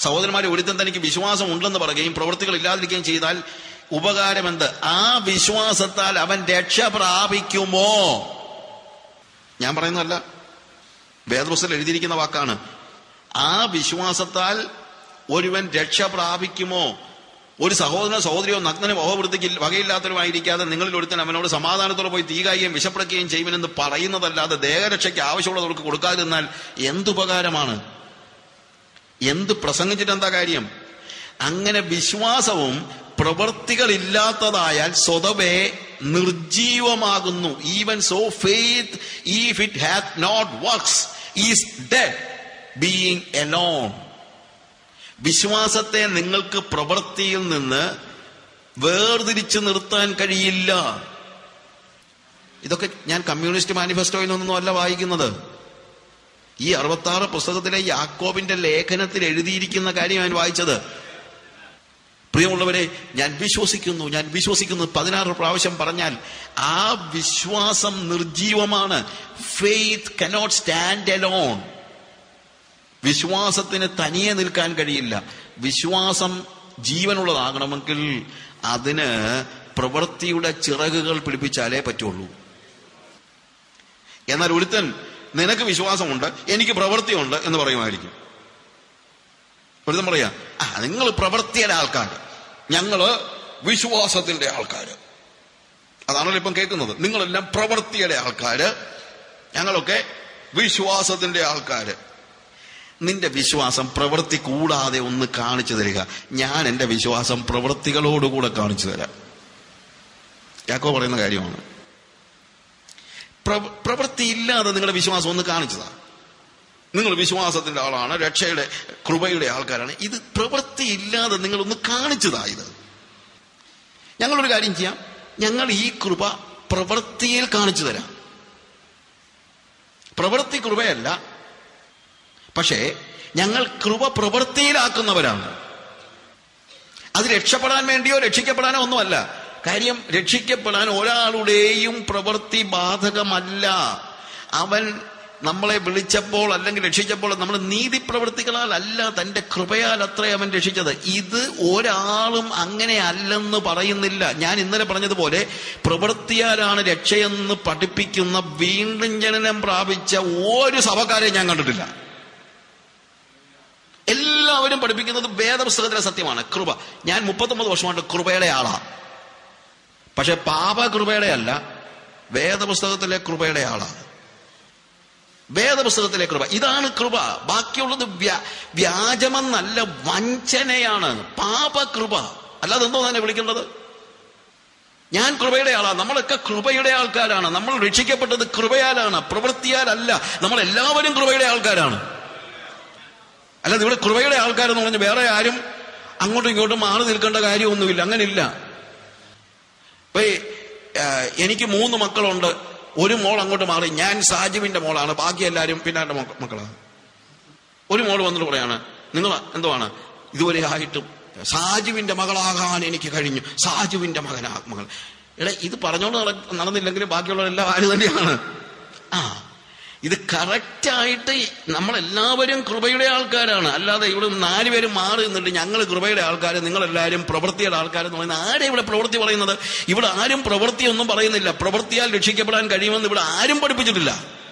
സഹോദരന്മാരെ ഒരുത്തൻ തനിക്ക് വിശ്വാസം ഉണ്ടെന്ന് പറയുകയും പ്രവൃത്തികൾ ഇല്ലാതിരിക്കുകയും ചെയ്താൽ ഉപകാരമെന്ത് ആ വിശ്വാസത്താൽ അവൻ രക്ഷ പ്രാപിക്കുമോ ഞാൻ പറയുന്നതല്ല വേദപുസ്തകത്തിൽ എഴുതിയിരിക്കുന്ന വാക്കാണ് ആ വിശ്വാസത്താൽ ഒരുവൻ രക്ഷ പ്രാപിക്കുമോ ഒരു സഹോദരനോ സഹോദരിയോ നഗ്നനോ മോഹവൃത്തിക്ക് വകയില്ലാത്തവരുമായിരിക്കാതെ നിങ്ങളിൽ ഒരുത്തൻ അവനോട് സമാധാനത്തോടെ പോയി തീകായും വിഷപ്പെടുകയും ചെയ്യുമെന്ന് പറയുന്നതല്ലാതെ ദേഹരക്ഷയ്ക്ക് ആവശ്യമുള്ളവർക്ക് കൊടുക്കാതിരുന്നാൽ എന്തുപകാരമാണ് എന്ത് പ്രസംഗിച്ചിട്ട് എന്താ കാര്യം അങ്ങനെ വിശ്വാസവും പ്രവൃത്തികളില്ലാത്തതായാൽ സ്വതവേ നിർജീവമാകുന്നു even so faith if it hath not works is dead being alone വിശ്വാസത്തെ നിങ്ങൾക്ക് പ്രവൃത്തിയിൽ നിന്ന് വേർതിരിച്ചു നിർത്താൻ കഴിയില്ല ഇതൊക്കെ ഞാൻ കമ്മ്യൂണിസ്റ്റ് മാനിഫെസ്റ്റോയിൽ നിന്നൊന്നും അല്ല വായിക്കുന്നത് ഈ അറുപത്തി ആറ് പുസ്തകത്തിലെ യാക്കോബിന്റെ ലേഖനത്തിൽ എഴുതിയിരിക്കുന്ന കാര്യം ഞാൻ വായിച്ചത് പ്രിയമുള്ളവരെ ഞാൻ വിശ്വസിക്കുന്നു ഞാൻ വിശ്വസിക്കുന്നു പതിനാറ് പ്രാവശ്യം പറഞ്ഞാൽ ആ വിശ്വാസം നിർജീവമാണ് ഫെയ്ത്ത് കനോട്ട് സ്റ്റാൻഡ് എലോൺ വിശ്വാസത്തിന് തനിയെ നിൽക്കാൻ കഴിയില്ല വിശ്വാസം ജീവനുള്ളതാകണമെങ്കിൽ അതിന് പ്രവൃത്തിയുടെ ചിറകുകൾ പിടിപ്പിച്ചാലേ പറ്റുള്ളൂ എന്നാൽ ഒരുത്തൻ നിനക്ക് വിശ്വാസമുണ്ട് എനിക്ക് പ്രവൃത്തിയുണ്ട് എന്ന് പറയുമായിരിക്കും ഒരുത്തൻ പറയാ ആ നിങ്ങൾ പ്രവൃത്തിയുടെ ആൾക്കാർ ഞങ്ങള് വിശ്വാസത്തിന്റെ ആൾക്കാര് അതാണല്ലോ ഇപ്പം കേൾക്കുന്നത് നിങ്ങളെല്ലാം പ്രവൃത്തിയുടെ ആൾക്കാര് ഞങ്ങളൊക്കെ വിശ്വാസത്തിന്റെ ആൾക്കാര് നിന്റെ വിശ്വാസം പ്രവൃത്തി കൂടാതെ ഒന്ന് കാണിച്ചു തരിക ഞാൻ എന്റെ വിശ്വാസം പ്രവൃത്തികളോടുകൂടെ കാണിച്ചു തരാം യാക്കോ പറയുന്ന കാര്യമാണ് പ്രവ- പ്രവൃത്തി ഇല്ലാതെ നിങ്ങളുടെ വിശ്വാസം ഒന്ന് കാണിച്ചതാ നിങ്ങൾ വിശ്വാസത്തിന്റെ ആളാണ് രക്ഷയുടെ കൃപയുടെ ആൾക്കാരാണ് ഇത് പ്രവൃത്തി ഇല്ലാതെ നിങ്ങൾ ഒന്ന് കാണിച്ചതാ ഇത് ഞങ്ങളൊരു കാര്യം ചെയ്യാം ഞങ്ങൾ ഈ കൃപ പ്രവൃത്തിയിൽ കാണിച്ചു തരാം പ്രവൃത്തി കൃപയല്ല പക്ഷേ ഞങ്ങൾ കൃപ പ്രവൃത്തിയിലാക്കുന്നവരാണ് അത് രക്ഷപ്പെടാൻ വേണ്ടിയോ രക്ഷിക്കപ്പെടാനോ ഒന്നുമല്ല കാര്യം രക്ഷിക്കപ്പെടാൻ ഒരാളുടെയും പ്രവൃത്തി ബാധകമല്ല അവൻ നമ്മളെ വിളിച്ചപ്പോൾ അല്ലെങ്കിൽ രക്ഷിച്ചപ്പോൾ നമ്മൾ നീതി പ്രവൃത്തികളാൽ അല്ല തന്റെ കൃപയാൽ അത്ര അവൻ രക്ഷിച്ചത് ഇത് ഒരാളും അങ്ങനെ അല്ലെന്ന് പറയുന്നില്ല ഞാൻ ഇന്നലെ പറഞ്ഞതുപോലെ പ്രവൃത്തിയാലാണ് രക്ഷയെന്ന് പഠിപ്പിക്കുന്ന വീണ്ടും ജനനം പ്രാപിച്ച ഒരു സഭക്കാരെ ഞാൻ കണ്ടിട്ടില്ല എല്ലാവരും പഠിപ്പിക്കുന്നത് വേദപുസ്തകത്തിലെ സത്യമാണ് കൃപ ഞാൻ മുപ്പത്തൊമ്പത് വർഷമായിട്ട് കൃപയുടെ ആളാ പക്ഷെ പാപകൃപയുടെ അല്ല വേദപുസ്തകത്തിലെ കൃപയുടെ ആളാണ് വേദപുസ്തകത്തിലെ കൃപ ഇതാണ് കൃപ ബാക്കിയുള്ളത് വ്യ വ്യാജമെന്നല്ല വഞ്ചനയാണ് പാപകൃപ അല്ലാതെ എന്തോ തന്നെ വിളിക്കേണ്ടത് ഞാൻ കൃപയുടെ ആളാണ് നമ്മളൊക്കെ കൃപയുടെ ആൾക്കാരാണ് നമ്മൾ രക്ഷിക്കപ്പെട്ടത് കൃപയാലാണ് പ്രവൃത്തിയാലല്ല നമ്മൾ എല്ലാവരും കൃപയുടെ ആൾക്കാരാണ് അല്ലാതെ ഇവിടെ കൃപയുടെ ആൾക്കാരെന്ന് പറഞ്ഞ് വേറെ ആരും അങ്ങോട്ടും ഇങ്ങോട്ടും മാറി നിൽക്കേണ്ട കാര്യമൊന്നുമില്ല അങ്ങനില്ല ഇപ്പൊ ഈ, ആ, എനിക്ക് മൂന്ന് മക്കളുണ്ട് ഒരു മോൾ അങ്ങോട്ട് മാറി ഞാൻ സാജുവിന്റെ മോളാണ് ബാക്കി എല്ലാവരും പിന്നാന്റെ മക്ക- മക്കളാണ് ഒരു മോൾ വന്നിട്ട് പറയാണ് നിങ്ങൾ എന്തുവാണ് ഇതുവരെ ആയിട്ടും സാജുവിന്റെ മകളാകാൻ എനിക്ക് കഴിഞ്ഞു സാജുവിന്റെ മകനാ മകൾ എടാ ഇത് പറഞ്ഞോണ്ട് നട- നടന്നില്ലെങ്കിലും ബാക്കിയുള്ളവരെല്ലാം ആര് തന്നെയാണ് ആ ഇത് കറക്റ്റായിട്ട് നമ്മളെല്ലാവരും കൃപയുടെ ആൾക്കാരാണ് അല്ലാതെ ഇവിടെ നാലുപേരും മാറി നിന്നിട്ട് ഞങ്ങൾ കൃപയുടെ ആൾക്കാർ നിങ്ങളെല്ലാവരും പ്രവൃത്തിയുടെ ആൾക്കാരെന്ന് പറയുന്നത് ആരെ ഇവിടെ പ്രവൃത്തി പറയുന്നത് ഇവിടെ ആരും പ്രവൃത്തിയൊന്നും പറയുന്നില്ല പ്രവൃത്തിയാൽ രക്ഷിക്കപ്പെടാൻ കഴിയുമെന്ന് ഇവിടെ ആരും പഠിപ്പിച്ചിട്ടില്ല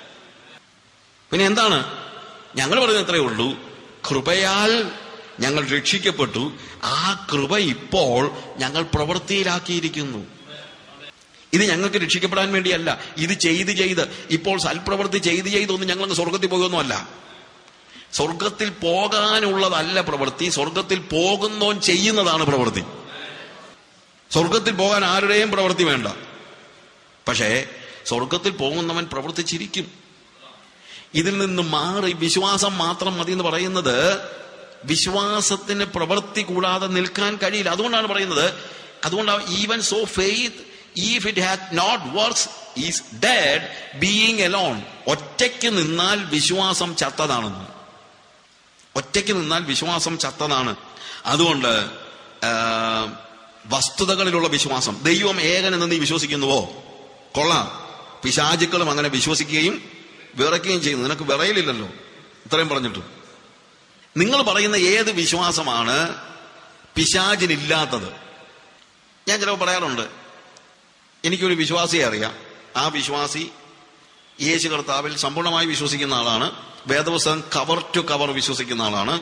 പിന്നെ എന്താണ് ഞങ്ങൾ പറയുന്നത് ഇത്രയേ ഉള്ളൂ കൃപയാൽ ഞങ്ങൾ രക്ഷിക്കപ്പെട്ടു ആ കൃപ ഇപ്പോൾ ഞങ്ങൾ പ്രവൃത്തിയിലാക്കിയിരിക്കുന്നു ഇത് ഞങ്ങൾക്ക് രക്ഷിക്കപ്പെടാൻ വേണ്ടിയല്ല ഇത് ചെയ്ത് ചെയ്ത് ഇപ്പോൾ സൽപ്രവൃത്തി ചെയ്ത് ചെയ്തൊന്നും ഞങ്ങൾക്ക് സ്വർഗത്തിൽ പോകുന്നതല്ല സ്വർഗത്തിൽ പോകാനുള്ളതല്ല പ്രവൃത്തി സ്വർഗത്തിൽ പോകുന്നോൻ ചെയ്യുന്നതാണ് പ്രവൃത്തി സ്വർഗത്തിൽ പോകാൻ ആരുടെയും പ്രവൃത്തി വേണ്ട പക്ഷേ സ്വർഗത്തിൽ പോകുന്നവൻ പ്രവർത്തിച്ചിരിക്കും ഇതിൽ നിന്ന് മാറി വിശ്വാസം മാത്രം മതി എന്ന് പറയുന്നത് വിശ്വാസത്തിന് പ്രവൃത്തി കൂടാതെ നിൽക്കാൻ കഴിയില്ല അതുകൊണ്ടാണ് പറയുന്നത് അതുകൊണ്ടാണ് even so faith if it hath not works is dead being alone ഒറ്റയ്ക്ക് നിന്നാൽ വിശ്വാസം ചത്തതാണെന്ന് ഒറ്റയ്ക്ക് നിന്നാൽ വിശ്വാസം ചത്തതാണ് അതുകൊണ്ട് ആ, വസ്തുതകളിലുള്ള വിശ്വാസം ദൈവം ഏകനെന്ന് നീ വിശ്വസിക്കുന്നുവോ കൊള്ളാം പിശാചുക്കളും അങ്ങനെ വിശ്വസിക്കുകയും വിറയ്ക്കുകയും ചെയ്യുന്നു നിനക്ക് വിറയിലില്ലല്ലോ ഇത്രയും പറഞ്ഞിട്ട് നിങ്ങൾ പറയുന്ന ഏത് വിശ്വാസമാണ് പിശാചിനില്ലാത്തത് ഞാൻ ചിലപ്പോൾ പറയാറുണ്ട് എനിക്കൊരു വിശ്വാസിയെ അറിയാം ആ വിശ്വാസി യേശു കർത്താവിൽ സമ്പൂർണ്ണമായി വിശ്വസിക്കുന്ന ആളാണ് വേദപുസ്തകം കവർ ടു കവർ വിശ്വസിക്കുന്ന ആളാണ്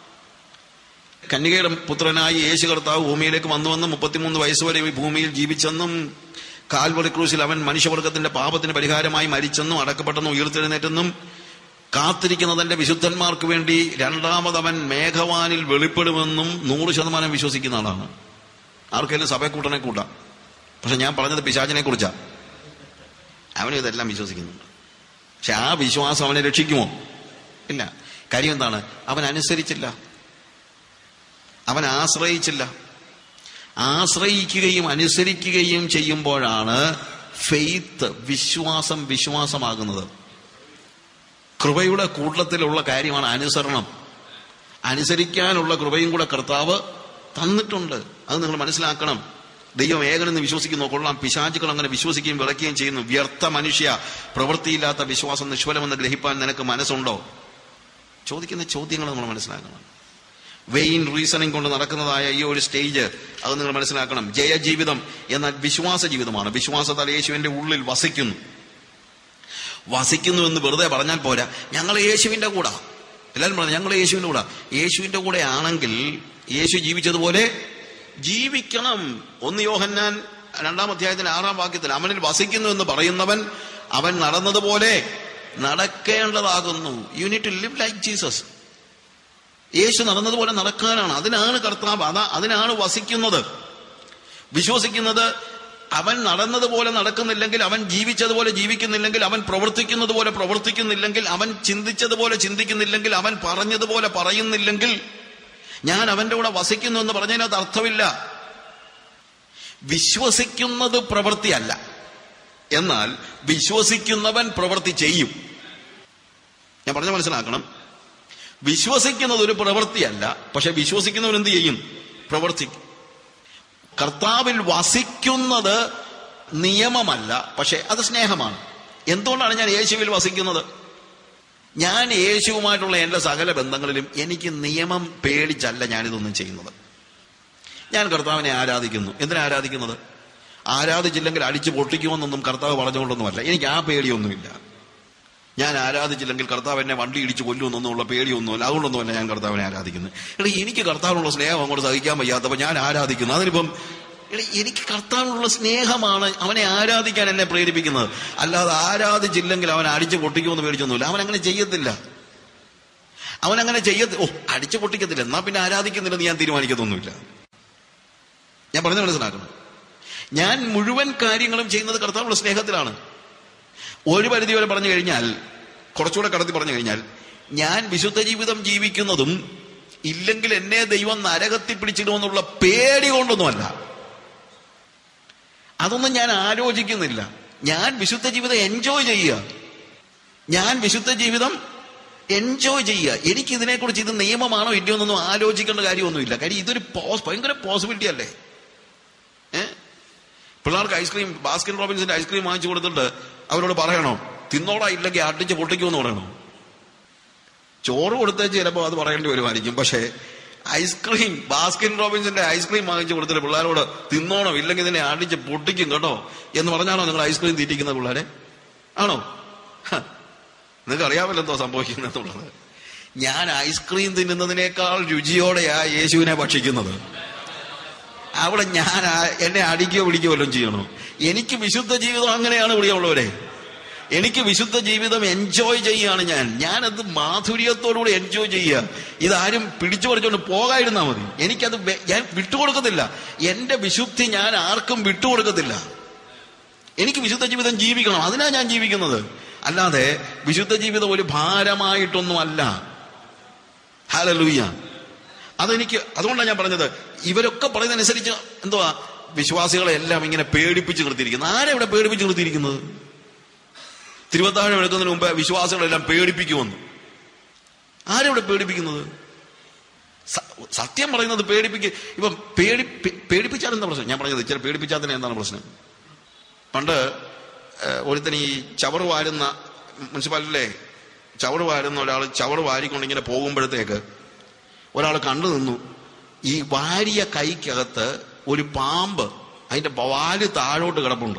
കന്യകയുടെ പുത്രനായി യേശു കർത്താവ് ഭൂമിയിലേക്ക് വന്നുവെന്നും മുപ്പത്തിമൂന്ന് വയസ്സ് വരെ ഈ ഭൂമിയിൽ ജീവിച്ചെന്നും കാൽവറി ക്രൂസിൽ അവൻ മനുഷ്യവർഗത്തിന്റെ പാപത്തിന് പരിഹാരമായി മരിച്ചെന്നും അടക്കപ്പെട്ടെന്നും ഉയർത്തെഴുന്നേറ്റെന്നും കാത്തിരിക്കുന്നതിന്റെ വിശുദ്ധന്മാർക്ക് വേണ്ടി രണ്ടാമത് അവൻ മേഘവാനിൽ വെളിപ്പെടുമെന്നും നൂറ് ശതമാനം വിശ്വസിക്കുന്ന ആളാണ് ആർക്കെങ്കിലും സഭയെ കൂട്ടനെ കൂട്ടാം പക്ഷെ ഞാൻ പറഞ്ഞത് പിശാചിനെ കുറിച്ചാ അവനും ഇതെല്ലാം വിശ്വസിക്കുന്നുണ്ട് പക്ഷെ ആ വിശ്വാസം അവനെ രക്ഷിക്കുമോ ഇല്ല കാര്യം എന്താണ് അവൻ അനുസരിച്ചില്ല അവൻ ആശ്രയിച്ചില്ല ആശ്രയിക്കുകയും അനുസരിക്കുകയും ചെയ്യുമ്പോഴാണ് ഫെയ്ത്ത് വിശ്വാസം വിശ്വാസമാകുന്നത് കൃപയുടെ കൂട്ടത്തിലുള്ള കാര്യമാണ് അനുസരണം അനുസരിക്കാനുള്ള കൃപയും കൂടെ കർത്താവ് തന്നിട്ടുണ്ട് അത് നിങ്ങൾ മനസ്സിലാക്കണം ദൈവം ഏകനെന്ന് വിശ്വസിക്കുന്നു കൊള്ളാം പിശാചുകൾ അങ്ങനെ വിശ്വസിക്കുകയും വിളക്കുകയും ചെയ്യുന്നു വ്യർത്ഥ മനുഷ്യ പ്രവൃത്തിയില്ലാത്ത വിശ്വാസം നിഷ്ഫലമെന്ന് ഗ്രഹിപ്പാൻ നിനക്ക് മനസ്സുണ്ടോ ചോദിക്കുന്ന ചോദ്യങ്ങൾ നമ്മൾ മനസ്സിലാക്കണം വെയിൻ റീസണിങ് കൊണ്ട് നടക്കുന്നതായ ഈ ഒരു സ്റ്റേജ് അത് നിങ്ങൾ മനസ്സിലാക്കണം ജയജീവിതം എന്നാൽ വിശ്വാസ ജീവിതമാണ് വിശ്വാസത്താൽ യേശുവിന്റെ ഉള്ളിൽ വസിക്കുന്നു വസിക്കുന്നു എന്ന് വെറുതെ പറഞ്ഞാൽ പോരാ ഞങ്ങൾ യേശുവിന്റെ കൂടെ എല്ലാവരും പറഞ്ഞു ഞങ്ങൾ യേശുവിന്റെ കൂടെ യേശുവിന്റെ കൂടെ ആണെങ്കിൽ യേശു ജീവിച്ചതുപോലെ ജീവിക്കണം ഒന്ന് യോഹന്നാൻ രണ്ടാം അധ്യായത്തിന്റെ ആറാം വാക്യത്തിൽ അവനിൽ വസിക്കുന്നു എന്ന് പറയുന്നവൻ അവൻ നടന്നതുപോലെ നടക്കേണ്ടതാകുന്നു you need to live like Jesus യേശു നടന്നതുപോലെ നടക്കാനാണ് അതിനാണ് കർത്താവ് അതാ അതിനാണ് വസിക്കുന്നത് വിശ്വസിക്കുന്നത് അവൻ നടന്നതുപോലെ നടക്കുന്നില്ലെങ്കിൽ അവൻ ജീവിച്ചതുപോലെ ജീവിക്കുന്നില്ലെങ്കിൽ അവൻ പ്രവർത്തിക്കുന്നത് പോലെ പ്രവർത്തിക്കുന്നില്ലെങ്കിൽ അവൻ ചിന്തിച്ചതുപോലെ ചിന്തിക്കുന്നില്ലെങ്കിൽ അവൻ പറഞ്ഞതുപോലെ പറയുന്നില്ലെങ്കിൽ ഞാൻ അവന്റെ കൂടെ വസിക്കുന്നു എന്ന് പറഞ്ഞതിനകത്ത് അർത്ഥമില്ല വിശ്വസിക്കുന്നത് പ്രവൃത്തിയല്ല എന്നാൽ വിശ്വസിക്കുന്നവൻ പ്രവൃത്തി ചെയ്യും ഞാൻ പറഞ്ഞ മനസ്സിലാക്കണം വിശ്വസിക്കുന്നത് ഒരു പ്രവൃത്തിയല്ല പക്ഷെ വിശ്വസിക്കുന്നവൻ എന്ത് ചെയ്യും പ്രവർത്തിക്കും കർത്താവിൽ വസിക്കുന്നത് നിയമമല്ല പക്ഷെ അത് സ്നേഹമാണ് എന്തുകൊണ്ടാണ് ഞാൻ യേശുവിൽ വസിക്കുന്നത് ഞാൻ യേശുവുമായിട്ടുള്ള എൻ്റെ സകല ബന്ധങ്ങളിലും എനിക്ക് നിയമം പേടിച്ചല്ല ഞാനിതൊന്നും ചെയ്യുന്നത് ഞാൻ കർത്താവിനെ ആരാധിക്കുന്നു എന്തിനാ ആരാധിക്കുന്നത് ആരാധിച്ചില്ലെങ്കിൽ അടിച്ചു പൊട്ടിക്കുമെന്നൊന്നും കർത്താവ് പറഞ്ഞുകൊണ്ടൊന്നുമല്ല എനിക്ക് ആ പേടിയൊന്നുമില്ല ഞാൻ ആരാധിച്ചില്ലെങ്കിൽ കർത്താവ് എന്നെ വണ്ടി ഇടിച്ച് കൊല്ലുമെന്നൊന്നുമുള്ള പേടിയൊന്നുമില്ല അതുകൊണ്ടൊന്നുമല്ല ഞാൻ കർത്താവിനെ ആരാധിക്കുന്നത് എടാ എനിക്ക് കർത്താവിനുള്ള സ്നേഹം അങ്ങോട്ട് സഹിക്കാൻ വയ്യാത്തപ്പോൾ ഞാൻ ആരാധിക്കുന്നു അതിനിപ്പം എടാ എനിക്ക് കർത്താവിനുള്ള സ്നേഹമാണ് അവനെ ആരാധിക്കാൻ എന്നെ പ്രേരിപ്പിക്കുന്നത് അല്ലാതെ ആരാധിച്ചില്ലെങ്കിൽ അവൻ അടിച്ചു പൊട്ടിക്കുമെന്ന് പേടിച്ചൊന്നുമില്ല അവൻ അങ്ങനെ ചെയ്യത്തില്ല അവൻ അങ്ങനെ ചെയ്യത്തി ഓ അടിച്ചു പൊട്ടിക്കത്തില്ല എന്നാ പിന്നെ ആരാധിക്കുന്നില്ലെന്ന് ഞാൻ തീരുമാനിക്കത്തൊന്നുമില്ല ഞാൻ പറഞ്ഞു മനസ്സിലാക്കണം ഞാൻ മുഴുവൻ കാര്യങ്ങളും ചെയ്യുന്നത് കർത്താവുള്ള സ്നേഹത്തിലാണ് ഒരു പരിധി വരെ പറഞ്ഞു കഴിഞ്ഞാൽ കുറച്ചുകൂടെ കടത്തി പറഞ്ഞു കഴിഞ്ഞാൽ ഞാൻ വിശുദ്ധ ജീവിതം ജീവിക്കുന്നതും ഇല്ലെങ്കിൽ എന്നെ ദൈവം നരകത്തിൽ പിടിച്ചിടുമെന്നുള്ള പേടി കൊണ്ടൊന്നുമല്ല അതൊന്നും ഞാൻ ആലോചിക്കുന്നില്ല ഞാൻ വിശുദ്ധ ജീവിതം എൻജോയ് ചെയ്യുക ഞാൻ വിശുദ്ധ ജീവിതം എൻജോയ് ചെയ്യുക എനിക്ക് ഇതിനെക്കുറിച്ച് ഇത് നിയമമാണോ ഇല്ലയോ എന്നൊന്നും ആലോചിക്കേണ്ട കാര്യമൊന്നുമില്ല കാര്യം ഇതൊരു പോസ് ഭയങ്കര പോസിബിലിറ്റി അല്ലേ ഏഹ് പിള്ളേർക്ക് ഐസ്ക്രീം ബാസ്കിൻ റോബിൻസിന്റെ ഐസ്ക്രീം വാങ്ങിച്ചു കൊടുത്തിട്ട് അവരോട് പറയണോ തിന്നോടാ ഇല്ലെങ്കിൽ അടിച്ച് പൊട്ടിക്കുമെന്ന് പറയണോ ചോറ് കൊടുത്തേച്ച് ചിലപ്പോൾ അത് പറയേണ്ടി വരുമായിരിക്കും പക്ഷേ ഐസ്ക്രീം ബാസ്കിൻ റോബിൻസിന്റെ ഐസ്ക്രീം വാങ്ങിച്ചു കൊടുത്തിട്ട് പിള്ളേരോട് തിന്നോണം ഇല്ലെങ്കിൽ ഇതിനെ അടിച്ച് പൊട്ടിക്കും കേട്ടോ എന്ന് പറഞ്ഞാണോ നിങ്ങൾ ഐസ്ക്രീം തീറ്റിക്കുന്ന പിള്ളേരെ ആണോ ഹ, നിങ്ങൾക്ക് അറിയാമല്ലോ എന്തോ സംഭവിക്കുന്നെന്നുള്ളത് ഞാൻ ഐസ്ക്രീം തിന്നുന്നതിനേക്കാൾ രുചിയോടെയാ യേശുവിനെ ഭക്ഷിക്കുന്നത് അവിടെ ഞാൻ ആ- എന്നെ അടിക്കുകയോ പിടിക്കുകയോ വല്ലതും ചെയ്യണോ എനിക്ക് വിശുദ്ധ ജീവിതം അങ്ങനെയാണ് പ്രിയമുള്ളവരെ എനിക്ക് വിശുദ്ധ ജീവിതം എൻജോയ് ചെയ്യുകയാണ് ഞാൻ ഞാനത് മാധുര്യത്തോടുകൂടി എൻജോയ് ചെയ്യുക ഇതാരും പിടിച്ചു പറിച്ചുകൊണ്ട് പോകാതിരുന്നാ മതി എനിക്കത് വെ- ഞാൻ വിട്ടുകൊടുക്കത്തില്ല എന്റെ വിശുദ്ധി ഞാൻ ആർക്കും വിട്ടുകൊടുക്കത്തില്ല എനിക്ക് വിശുദ്ധ ജീവിതം ജീവിക്കണം അതിനാ ഞാൻ ജീവിക്കുന്നത് അല്ലാതെ വിശുദ്ധ ജീവിതം ഒരു ഭാരമായിട്ടൊന്നും അല്ല ഹാലലൂയ്യ അതെനിക്ക് അതുകൊണ്ടാണ് ഞാൻ പറഞ്ഞത് ഇവരൊക്കെ പറയുന്നതനുസരിച്ച് എന്തുവാ വിശ്വാസികളെ എല്ലാം ഇങ്ങനെ പേടിപ്പിച്ച് നിർത്തിയിരിക്കുന്നത് ആരാ ഇവിടെ പേടിപ്പിച്ച് നിർത്തിയിരിക്കുന്നത് തിരുവത്താഴം എടുക്കുന്നതിന് മുമ്പ് വിശ്വാസികളെല്ലാം പേടിപ്പിക്കുമെന്ന് ആരാ ഇവിടെ പേടിപ്പിക്കുന്നത് സ- സത്യം പറയുന്നത് പേടിപ്പിക്ക് ഇപ്പം പേടി പേ- പേടിപ്പിച്ചാൽ എന്താ പ്രശ്നം ഞാൻ പറഞ്ഞത് ചില പേടിപ്പിച്ചാൽ തന്നെ എന്താണ് പ്രശ്നം പണ്ട് ഏഹ്, ഒരുത്തന് ഈ ചവറ് വാരുന്ന മുനിസിപ്പാലിറ്റിയിലെ ചവറ് വാരുന്ന ഒരാൾ ചവറ് വാരിക്കൊണ്ട് ഇങ്ങനെ പോകുമ്പോഴത്തേക്ക് ഒരാൾ കണ്ടു നിന്നു ഈ വാരിയ കൈക്കകത്ത് ഒരു പാമ്പ് അതിന്റെ വാല് താഴോട്ട് കിടപ്പുണ്ട്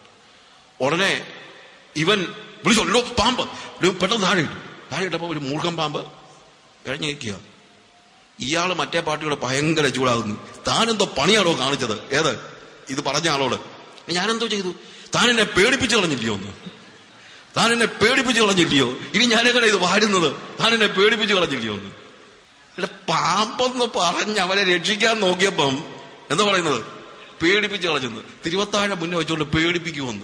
ഉടനെ ഇവൻ വിളിച്ചോ പാമ്പ് എടോ, പെട്ടെന്ന് താഴെ ഇട്ടു താഴെ ഇട്ടപ്പോ ഒരു മൂർഖൻ പാമ്പ് ഇഴഞ്ഞു നിൽക്കുക ഇയാൾ മറ്റേ പാർട്ടിയോട് ഭയങ്കര ചൂടാകുന്നു താനെന്തോ പണിയാണോ കാണിച്ചത് ഏത് ഇത് പറഞ്ഞ ആളോട് ഞാനെന്തോ ചെയ്തു താൻ എന്നെ പേടിപ്പിച്ചു കളഞ്ഞില്ലയോ ഒന്ന് താൻ എന്നെ പേടിപ്പിച്ചു കളഞ്ഞില്ലയോ ഇനി ഞാനെങ്ങനെ ഇത് വാരുന്നത് താൻ എന്നെ പേടിപ്പിച്ചു കളഞ്ഞില്ലയോ ഒന്ന് ഇവിടെ പാമ്പെന്ന് പറഞ്ഞ് അവനെ രക്ഷിക്കാൻ നോക്കിയപ്പം എന്താ പറയുന്നത് പേടിപ്പിച്ചു കളഞ്ഞെന്ന് തിരുവത്താഴ മുന്നേ വെച്ചുകൊണ്ട് പേടിപ്പിക്കുമെന്ന്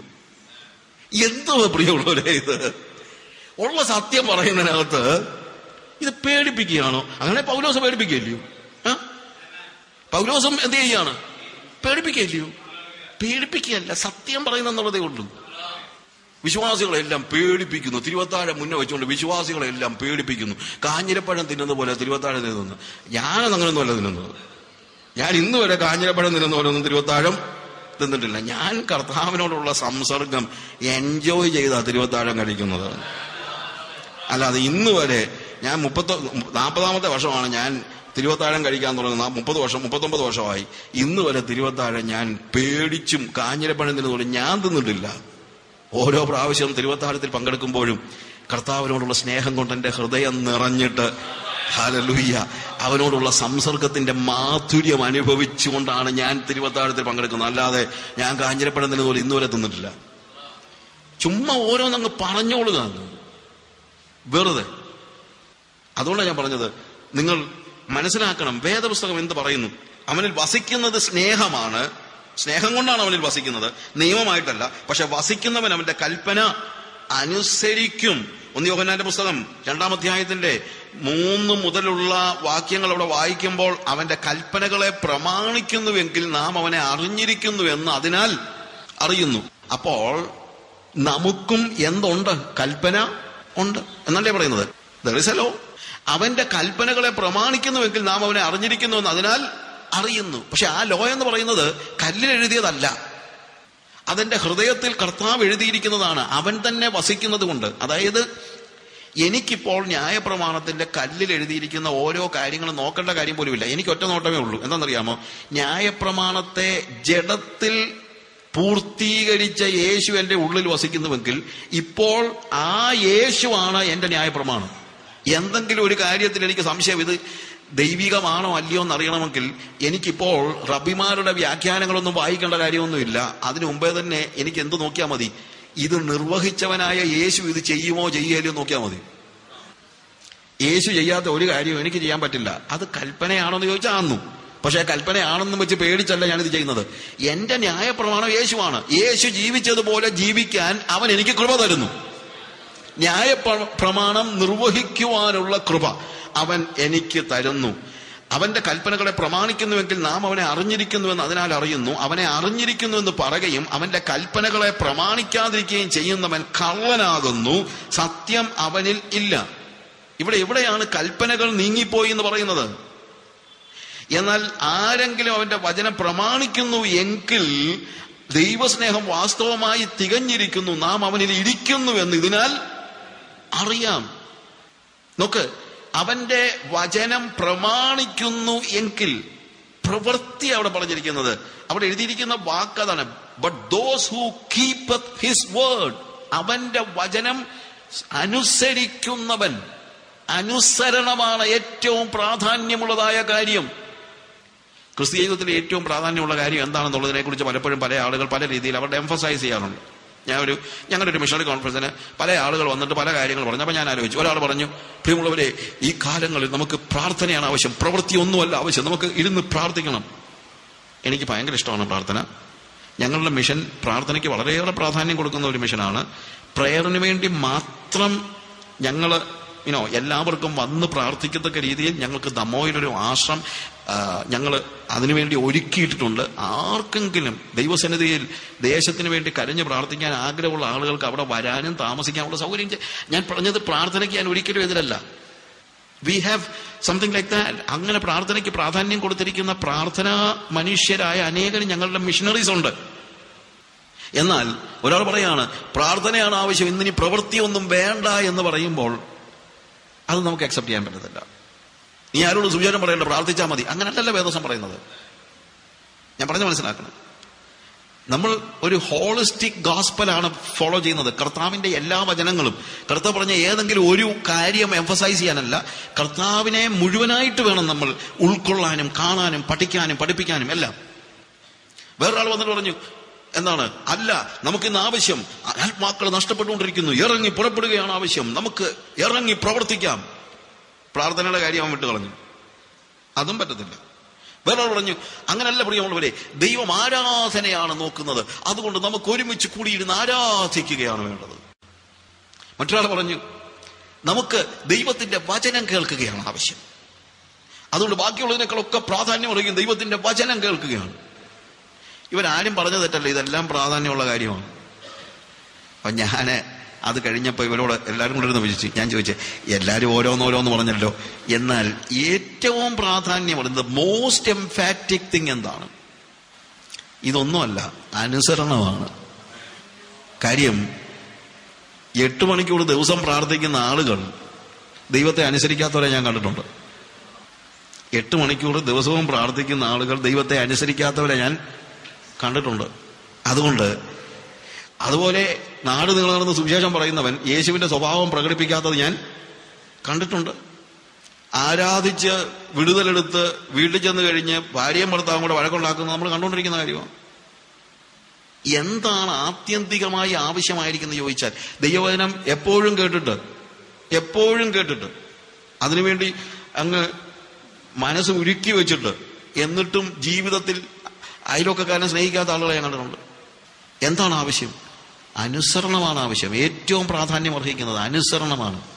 എന്തോ പ്രിയമുള്ളവരെ ഇത് ഉള്ള സത്യം പറയുന്നതിനകത്ത് ഇത് പേടിപ്പിക്കുകയാണോ അങ്ങനെ പൗലോസം പേടിപ്പിക്കുകയല്ലയോ ആ? പൗലോസം എന്ത് ചെയ്യാണ് പേടിപ്പിക്കുകയല്ലയോ പേടിപ്പിക്കുകയല്ല സത്യം പറയുന്നെന്നുള്ളതേ ഉള്ളൂ വിശ്വാസികളെല്ലാം പേടിപ്പിക്കുന്നു തിരുവത്താഴം മുന്നേ വെച്ചുകൊണ്ട് വിശ്വാസികളെല്ലാം പേടിപ്പിക്കുന്നു കാഞ്ഞിരപ്പഴം തിന്നുന്ന പോലെ തിരുവത്താഴം തിന്നുന്നു ഞാനത് അങ്ങനെയൊന്നുമല്ല തിന്നുന്നത് ഞാൻ ഇന്ന് വരെ കാഞ്ഞിരപ്പഴം തിന്നുന്ന പോലെ ഒന്നും തിരുവത്താഴം തിന്നിട്ടില്ല ഞാൻ കർത്താവിനോടുള്ള സംസർഗം എൻജോയ് ചെയ്താ തിരുവത്താഴം കഴിക്കുന്നത് അല്ലാതെ ഇന്ന് വരെ ഞാൻ മുപ്പത്തൊ നാൽപ്പതാമത്തെ വർഷമാണ് ഞാൻ തിരുവത്താഴം കഴിക്കാൻ തുടങ്ങുന്നത് മുപ്പത് വർഷം മുപ്പത്തൊമ്പത് വർഷമായി ഇന്ന് വരെ തിരുവത്താഴം ഞാൻ പേടിച്ചും കാഞ്ഞിരപ്പഴം തിന്നുകൊണ്ട് ഞാൻ തിന്നിട്ടില്ല ഓരോ പ്രാവശ്യം തിരുവത്താഴത്തിൽ പങ്കെടുക്കുമ്പോഴും കർത്താവിനോടുള്ള സ്നേഹം കൊണ്ട് എൻ്റെ ഹൃദയം നിറഞ്ഞിട്ട് ഹാലലുയ്യ അവനോടുള്ള സംസർഗത്തിന്റെ മാധുര്യം അനുഭവിച്ചുകൊണ്ടാണ് ഞാൻ തിരുവത്താഴത്തിൽ പങ്കെടുക്കുന്നത് അല്ലാതെ ഞാൻ കാഞ്ഞിരപ്പഴം തിന്നതുപോലെ ഇന്ന് വരെ തിന്നിട്ടില്ല ചുമ്മാ ഓരോന്നങ്ങ് പറഞ്ഞോളുക അങ്ങ്. വെറുതെ അതുകൊണ്ടാണ് ഞാൻ പറഞ്ഞത് നിങ്ങൾ മനസ്സിലാക്കണം വേദപുസ്തകം എന്ത് പറയുന്നു അവനിൽ വസിക്കുന്നത് സ്നേഹമാണ് സ്നേഹം കൊണ്ടാണ് അവനിൽ വസിക്കുന്നത് നിയമമായിട്ടല്ല പക്ഷെ വസിക്കുന്നവൻ അവന്റെ കൽപ്പന അനുസരിക്കും ഒന്ന് യോഹന്നാന്റെ പുസ്തകം രണ്ടാം അധ്യായത്തിന്റെ മൂന്ന് മുതലുള്ള വാക്യങ്ങൾ അവിടെ വായിക്കുമ്പോൾ അവന്റെ കൽപ്പനകളെ പ്രമാണിക്കുന്നുവെങ്കിൽ നാം അവനെ അറിഞ്ഞിരിക്കുന്നു എന്ന് അതിനാൽ അറിയുന്നു അപ്പോൾ നമുക്കും എന്തുണ്ട് കൽപ്പന ഉണ്ട് എന്നല്ലേ പറയുന്നത് ദറിസലോ അവന്റെ കൽപ്പനകളെ പ്രമാണിക്കുന്നുവെങ്കിൽ നാം അവനെ അറിഞ്ഞിരിക്കുന്നു എന്ന് അതിനാൽ അറിയുന്നു പക്ഷെ ആ ലോ എന്ന് പറയുന്നത് കല്ലിൽ എഴുതിയതല്ല അതെന്റെ ഹൃദയത്തിൽ കർത്താവ് എഴുതിയിരിക്കുന്നതാണ് അവൻ തന്നെ വസിക്കുന്നത് കൊണ്ട് അതായത് എനിക്കിപ്പോൾ ന്യായപ്രമാണത്തിന്റെ കല്ലിൽ എഴുതിയിരിക്കുന്ന ഓരോ കാര്യങ്ങളും നോക്കേണ്ട കാര്യം പോലുമില്ല എനിക്ക് ഒറ്റ നോട്ടമേ ഉള്ളൂ എന്താണെന്നറിയാമോ ന്യായപ്രമാണത്തെ ജഡത്തിൽ പൂർത്തീകരിച്ച യേശു എന്റെ ഉള്ളിൽ വസിക്കുന്നുവെങ്കിൽ ഇപ്പോൾ ആ യേശുവാണ് എന്റെ ന്യായപ്രമാണം എന്തെങ്കിലും ഒരു കാര്യത്തിൽ എനിക്ക് സംശയം ഇത് ദൈവികമാണോ അല്ലയോ എന്ന് അറിയണമെങ്കിൽ എനിക്കിപ്പോൾ റബിമാരുടെ വ്യാഖ്യാനങ്ങളൊന്നും വായിക്കേണ്ട കാര്യമൊന്നുമില്ല അതിനു മുമ്പേ തന്നെ എനിക്ക് എന്ത് നോക്കിയാൽ മതി ഇത് നിർവഹിച്ചവനായ യേശു ഇത് ചെയ്യുമോ ചെയ്യലോ നോക്കിയാൽ മതി യേശു ചെയ്യാത്ത ഒരു കാര്യവും എനിക്ക് ചെയ്യാൻ പറ്റില്ല അത് കൽപ്പനയാണോ എന്ന് ചോദിച്ചാൽ ആന്നു പക്ഷെ കൽപ്പനയാണെന്നും വെച്ച് പേടിച്ചല്ല ഞാനിത് ചെയ്യുന്നത് എന്റെ ന്യായപ്രമാണം യേശുവാണ് യേശു ജീവിച്ചതുപോലെ ജീവിക്കാൻ അവൻ എനിക്ക് കൃപ തരുന്നു ന്യായ പ്ര- പ്രമാണം നിർവഹിക്കുവാനുള്ള കൃപ അവൻ എനിക്ക് തരുന്നു അവന്റെ കൽപ്പനകളെ പ്രമാണിക്കുന്നുവെങ്കിൽ നാം അവനെ അറിഞ്ഞിരിക്കുന്നുവെന്ന് അതിനാൽ അറിയുന്നു അവനെ അറിഞ്ഞിരിക്കുന്നുവെന്ന് പറയുകയും അവന്റെ കൽപ്പനകളെ പ്രമാണിക്കാതിരിക്കുകയും ചെയ്യുന്നവൻ കള്ളനാകുന്നു സത്യം അവനിൽ ഇല്ല ഇവിടെ എവിടെയാണ് കൽപ്പനകൾ നീങ്ങിപ്പോയി എന്ന് പറയുന്നത് എന്നാൽ ആരെങ്കിലും അവന്റെ വചനം പ്രമാണിക്കുന്നു എങ്കിൽ ദൈവസ്നേഹം വാസ്തവമായി തികഞ്ഞിരിക്കുന്നു നാം അവനിൽ ഇരിക്കുന്നു എന്ന് ഇതിനാൽ അറിയാം നോക്ക് അവന്റെ വചനം പ്രമാണിക്കുന്നു എങ്കിൽ പ്രവൃത്തി അവിടെ പറഞ്ഞിരിക്കുന്നത് അവിടെ എഴുതിയിരിക്കുന്ന വാക്ക് അതാണ് but those who keep his word അവന്റെ വചനം അനുസരിക്കുന്നവൻ അനുസരണമാണ് ഏറ്റവും പ്രാധാന്യമുള്ളതായ കാര്യം ക്രിസ്ത്യ ജീവിതത്തിലെ ഏറ്റവും പ്രാധാന്യമുള്ള കാര്യം എന്താണെന്നുള്ളതിനെ കുറിച്ച് പലപ്പോഴും പല ആളുകൾ പല രീതിയിൽ അവരുടെ എംഫസൈസ് ചെയ്യാറുണ്ട് ഞാൻ ഒരു ഞങ്ങളുടെ ഒരു മിഷണറി കോൺഫറൻസിന് പല ആളുകൾ വന്നിട്ട് പല കാര്യങ്ങൾ പറഞ്ഞു അപ്പൊ ഞാൻ ആലോചിച്ചു ഒരാൾ പറഞ്ഞു പ്രിയമുള്ളവരെ ഈ കാലങ്ങളിൽ നമുക്ക് പ്രാർത്ഥനയാണ് ആവശ്യം പ്രവൃത്തി ഒന്നുമല്ല ആവശ്യം നമുക്ക് ഇരുന്ന് പ്രാർത്ഥിക്കണം എനിക്ക് ഭയങ്കര ഇഷ്ടമാണ് പ്രാർത്ഥന ഞങ്ങളുടെ മിഷൻ പ്രാർത്ഥനയ്ക്ക് വളരെയേറെ പ്രാധാന്യം കൊടുക്കുന്ന ഒരു മിഷനാണ് പ്രയറിന് വേണ്ടി മാത്രം ഞങ്ങൾ ഇനോ എല്ലാവർക്കും വന്ന് പ്രാർത്ഥിക്കത്തക്ക രീതിയിൽ ഞങ്ങൾക്ക് ദമോയിലൊരു ആശ്രം ഞങ്ങൾ അതിനുവേണ്ടി ഒരുക്കിയിട്ടിട്ടുണ്ട് ആർക്കെങ്കിലും ദൈവസന്നിധിയിൽ ദേശത്തിന് വേണ്ടി കരഞ്ഞ് പ്രാർത്ഥിക്കാൻ ആഗ്രഹമുള്ള ആളുകൾക്ക് അവിടെ വരാനും താമസിക്കാനുള്ള സൗകര്യം ചെ- ഞാൻ പറഞ്ഞത് പ്രാർത്ഥനയ്ക്ക് ഞാൻ ഒരിക്കലും എതിരല്ല we have something like that അങ്ങനെ പ്രാർത്ഥനയ്ക്ക് പ്രാധാന്യം കൊടുത്തിരിക്കുന്ന പ്രാർത്ഥനാ മനുഷ്യരായ അനേകം ഞങ്ങളുടെ മിഷണറീസ് ഉണ്ട് എന്നാൽ ഒരാൾ പറയാണ് പ്രാർത്ഥനയാണ് ആവശ്യം ഇന്നിനി പ്രവൃത്തിയൊന്നും വേണ്ട എന്ന് പറയുമ്പോൾ അത് നമുക്ക് അക്സെപ്റ്റ് ചെയ്യാൻ പറ്റത്തില്ല നീ ആരോട് സുവിചാരം പറയണ്ട പ്രാർത്ഥിച്ചാൽ മതി അങ്ങനല്ലല്ലോ വേദോസം പറയുന്നത് ഞാൻ പറഞ്ഞ് മനസ്സിലാക്കണം നമ്മൾ ഒരു ഹോളിസ്റ്റിക് ഗോസ്പലാണ് ഫോളോ ചെയ്യുന്നത് കർത്താവിന്റെ എല്ലാ വചനങ്ങളും കർത്താവ് പറഞ്ഞ ഏതെങ്കിലും ഒരു കാര്യം എംഫസൈസ് ചെയ്യാനല്ല കർത്താവിനെ മുഴുവനായിട്ട് വേണം നമ്മൾ ഉൾക്കൊള്ളാനും കാണാനും പഠിക്കാനും പഠിപ്പിക്കാനും എല്ലാം വേറൊരാൾ വന്നിട്ട് പറഞ്ഞു എന്താണ് അല്ല നമുക്കിന്ന് ആവശ്യം ആത്മാക്കൾ നഷ്ടപ്പെട്ടുകൊണ്ടിരിക്കുന്നു ഇറങ്ങി പുറപ്പെടുകയാണ് ആവശ്യം നമുക്ക് ഇറങ്ങി പ്രവർത്തിക്കാം പ്രാർത്ഥനയുടെ കാര്യം അവൻ വിട്ടു കളഞ്ഞു അതും പറ്റത്തില്ല വേറൊരാൾ പറഞ്ഞു അങ്ങനല്ല പ്രിയമുള്ളവരെ ദൈവം ആരാധനയാണ് നോക്കുന്നത് അതുകൊണ്ട് നമുക്ക് ഒരുമിച്ച് കൂടിയിരുന്ന് ആരാധിക്കുകയാണ് വേണ്ടത് മറ്റൊരാൾ പറഞ്ഞു നമുക്ക് ദൈവത്തിന്റെ വചനം കേൾക്കുകയാണ് ആവശ്യം അതുകൊണ്ട് ബാക്കിയുള്ളതിനേക്കാളൊക്കെ പ്രാധാന്യം അറിയിക്കും ദൈവത്തിന്റെ വചനം കേൾക്കുകയാണ് ഇവരാരും പറഞ്ഞു തെറ്റല്ല ഇതെല്ലാം പ്രാധാന്യമുള്ള കാര്യമാണ് അപ്പൊ ഞാന് അത് കഴിഞ്ഞപ്പോൾ ഇവരോട് എല്ലാവരും കൂടെ ഇരുന്ന് വിളിച്ചു ഞാൻ ചോദിച്ചു എല്ലാവരും ഓരോന്നോരോന്ന് പറഞ്ഞല്ലോ എന്നാൽ ഏറ്റവും പ്രാധാന്യമുള്ള മോസ്റ്റ് എംഫാറ്റിക് തിങ് എന്താണ് ഇതൊന്നുമല്ല അനുസരണമാണ് കാര്യം എട്ട് മണിക്കൂർ ദിവസം പ്രാർത്ഥിക്കുന്ന ആളുകൾ ദൈവത്തെ അനുസരിക്കാത്തവരെ ഞാൻ കണ്ടിട്ടുണ്ട് എട്ട് മണിക്കൂർ ദിവസവും പ്രാർത്ഥിക്കുന്ന ആളുകൾ ദൈവത്തെ അനുസരിക്കാത്തവരെ ഞാൻ കണ്ടിട്ടുണ്ട് അതുകൊണ്ട് അതുപോലെ നാട് നീളർന്ന് സുവിശേഷം പറയുന്നവൻ യേശുവിന്റെ സ്വഭാവം പ്രകടിപ്പിക്കാത്തത് ഞാൻ കണ്ടിട്ടുണ്ട് ആരാധിച്ച് വിടുതലെടുത്ത് വീട്ടിൽ ചെന്ന് കഴിഞ്ഞ് ഭാര്യയും ഭർത്താവും കൂടെ വഴക്കുണ്ടാക്കുന്നത് നമ്മൾ കണ്ടുകൊണ്ടിരിക്കുന്ന കാര്യമാണ് എന്താണ് ആത്യന്തികമായി ആവശ്യമായിരിക്കുന്നത് ചോദിച്ചാൽ ദൈവവചനം എപ്പോഴും കേട്ടിട്ട് എപ്പോഴും കേട്ടിട്ട് അതിനുവേണ്ടി അങ്ങ് മനസ്സ് ഉരുക്കി വെച്ചിട്ട് എന്നിട്ടും ജീവിതത്തിൽ അയൽവക്കക്കാരനെ സ്നേഹിക്കാത്ത ആളുകളെ ഞാൻ കണ്ടിട്ടുണ്ട് എന്താണ് ആവശ്യം അനുസരണമാണ് ആവശ്യം ഏറ്റവും പ്രാധാന്യം അർഹിക്കുന്നത് അനുസരണമാണ്